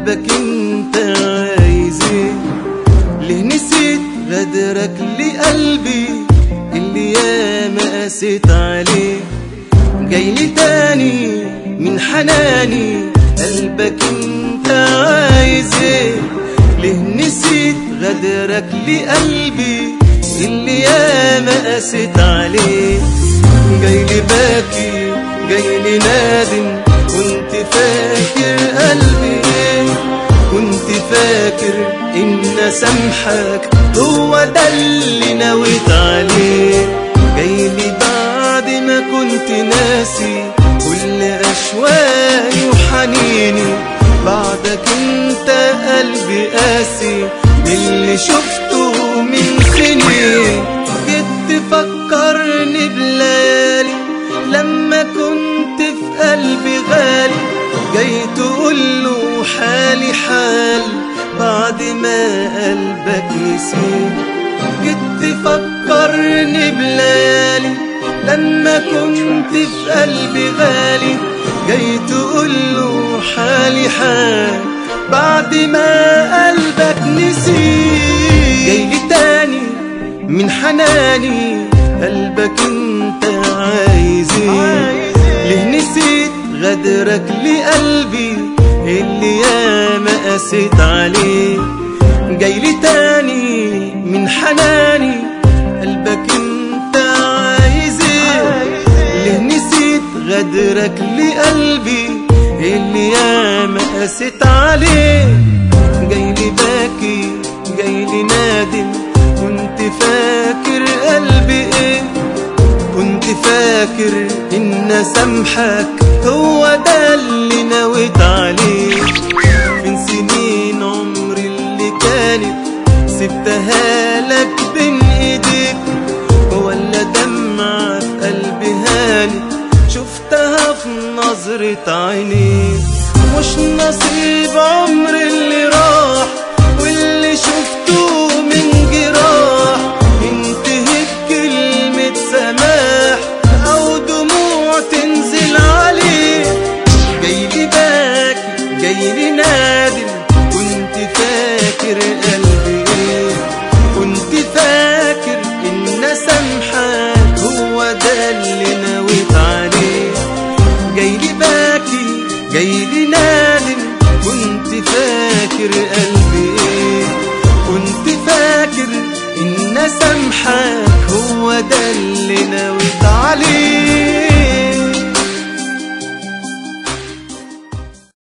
قلبك انت عايز ايه ليه نسيت غدرك لقلبي اللي ياما قسيت عليه جاي لي تاني من حناني قلبك انت عايز ايه ليه نسيت غدرك لقلبي اللي ياما قسيت عليه جاي لي باكي جاي لي نادم كنت فاكر قلبي ايه كنت فاكر ان سامحك هو ده اللي نويت عليه جاي لي بعد ما كنت ناسي كل اشواقي وحنيني بعدك انت قلبي قاسي باللي شفته من سنين جيت تفكرني بليالي لما كنت في قلبي غالي جاي تقوله حالي حال بعد ما قلبك نسيت جيت تفكرني بليالي لما كنت في قلبي غالي جاي تقوله حالي حال بعد ما قلبك نسيت جاي لي تاني من حناني قلبك انت عايز ايه ليه نسيت غدرك لقلبي اللي ياما قسيت عليه جاي لي تاني من حناني قلبك انت عايز ايه ليه نسيت غدرك لقلبي اللي ياما قسيت عليه جاي لي باكي جاي لي نادم كنت فاكر قلبي ايه كنت فاكر ان سامحك هو ده اللي نويت عليه من سنين عمري اللي كانت سبتها لك بين ايديك ولا دمعة في قلبي هانت شفتها في نظرة عينيك مش نصيب عمري اللي راح واللي شفته من جراح انتهت كلمة سماح أو دموع تنزل عليه جاي لي باكي جاي لي نادم كنت فاكر قلبي ايه كنت فاكر ان سامحك هو ده اللي نويت عليه جاي لي باكي جاي لي نادم كنت فاكر قلبي